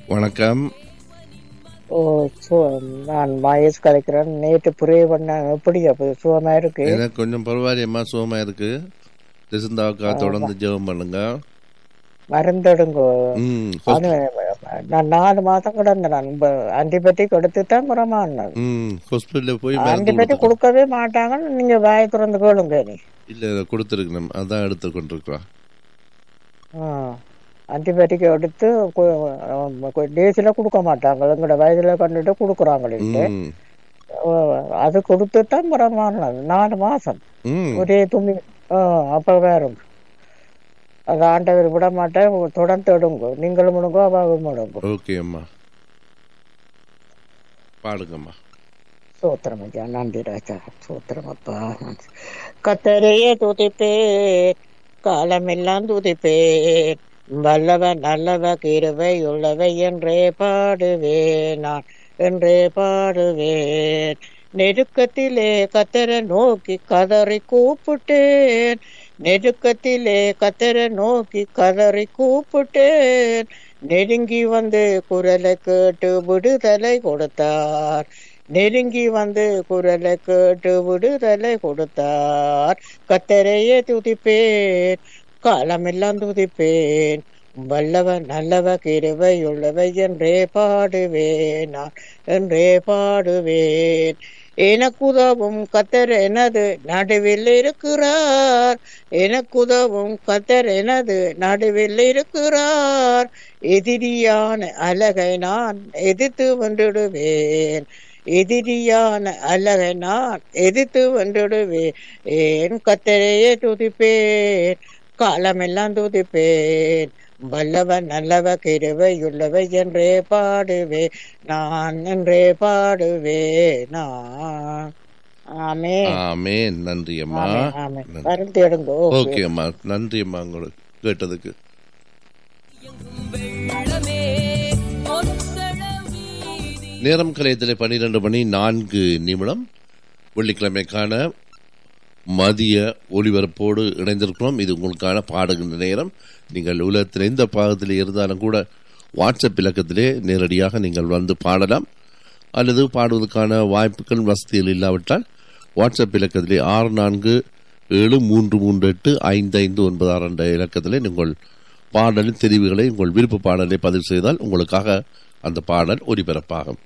வணக்கம் ஓ சு நான் மகேஷ் கலைக்கிறேன் நேற்று புரிய பண்ண எப்படி அப்போ சுகமா இருக்கு எனக்கு கொஞ்சம் பரவாயில்லையம்மா சுகமா இருக்கு ரிசந்தாவுக்கா தொடர்ந்து ஜெபம் பண்ணுங்க மருந்தெடுங்கோ ம் அது நான் நாலு மாதம் கிடந்தேன் நான் ஆன்டிபயோட்டிக் கொடுத்து தான் குறமானது ம் ஹாஸ்பிட்டலில் போய் மருந்து ஆன்டிபயோட்டிக் கொடுத்து கொடுக்கவே மாட்டாங்கன்னு நீங்க வாய திறந்து கேளுங்க நீ இல்லை கொடுத்துருக்கணும் அதான் எடுத்து கொண்டிருக்கிறோம் ஆன்டிபயோட்டிக் எடுத்து டேஸில் கொடுக்க மாட்டாங்க எங்களோட வயதுல கண்டுட்டு கொடுக்குறாங்களே ம் அது கொடுத்து தான் புறமானது நாலு மாசம் ம் ஒரே துணி ஆ, அப்ப வேறும் அது ஆண்டவர் விட மாட்டேன் தொடர்ந்து எடுங்க நீங்களும் முடுங்கோ அவாவும் முடுங்கோ ஓகே அம்மா பாடுங்கம்மா சோத்திரம் ஐயா நன்றி ராஜா சோத்திரம் அப்பா கத்தரையே துதிப்பேன் காலமெல்லாம் துதிப்பேன் வல்லவன் நல்லவ கிருவை உள்ளவை என்றே பாடுவேன் நான் என்றே பாடுவேன் நெருக்கத்திலே கத்தரை நோக்கி கதறி கூப்பிட்டேன் நெருக்கத்திலே கத்தரை நோக்கி கதறி கூப்பிட்டேன் நெருங்கி வந்து குரலை கேட்டு விடுதலை கொடுத்தார் நெருங்கி வந்து குரலை கேட்டு விடுதலை கொடுத்தார் கத்தரையே துதிப்பேன் காலமெல்லாம் துதிப்பேன் வல்லவன் நல்லவ கிருவை உள்ளவை என்றே பாடுவேன் நான் என்றே பாடுவேன் எனக்குதவும் கத்தர் எனது நடுவில் இருக்கிறார் எனக்குதவும் கத்தர் எனது நடுவில் இருக்கிறார் எதிரியான அழகை நான் எதிர்த்து வென்றிடுவேன் எதிரியான அழகை நான் எதிர்த்து வென்றிடுவேன் ஏன் கத்தரையே துதிப்பேன் காலமெல்லாம் துதிப்பேன் வல்லவன் நல்லவ கிருவை உள்ளவை என்றே பாடுவே நான் என்றே பாடுவே நான் ஆமே ஆமே நன்றி அம்மா ஆமே ஆமே மருந்து எடுங்கோ ஓகே அம்மா நன்றி அம்மா உங்களுக்கு கேட்டதுக்கு வெள்ளமே ஒத்தள வீதி நேரம் கலையத்தில் பன்னிரண்டு மணி நான்கு நிமிடம் வெள்ளிக்கிழமைக்கான மதிய ஒளிபரப்போடு இணைந்திருக்கிறோம் இது உங்களுக்கான பாடுகின்ற நேரம் நீங்கள் உலகத்தில் எந்த பாகத்தில் இருந்தாலும் கூட வாட்ஸ்அப் இலக்கத்திலே நேரடியாக நீங்கள் வந்து பாடலாம் அல்லது பாடுவதற்கான வாய்ப்புகள் வசதிகள் இல்லாவிட்டால் வாட்ஸ்அப் இலக்கத்திலே ஆறு நான்கு ஏழு மூன்று மூன்று எட்டு ஐந்து ஐந்து ஒன்பது ஆறு என்ற இலக்கத்திலே நீங்கள் பாடலின் தெரிவுகளை உங்கள் விருப்ப பாடலை பதிவு செய்தால் உங்களுக்காக அந்த பாடல் ஒலிபரப்பாகும்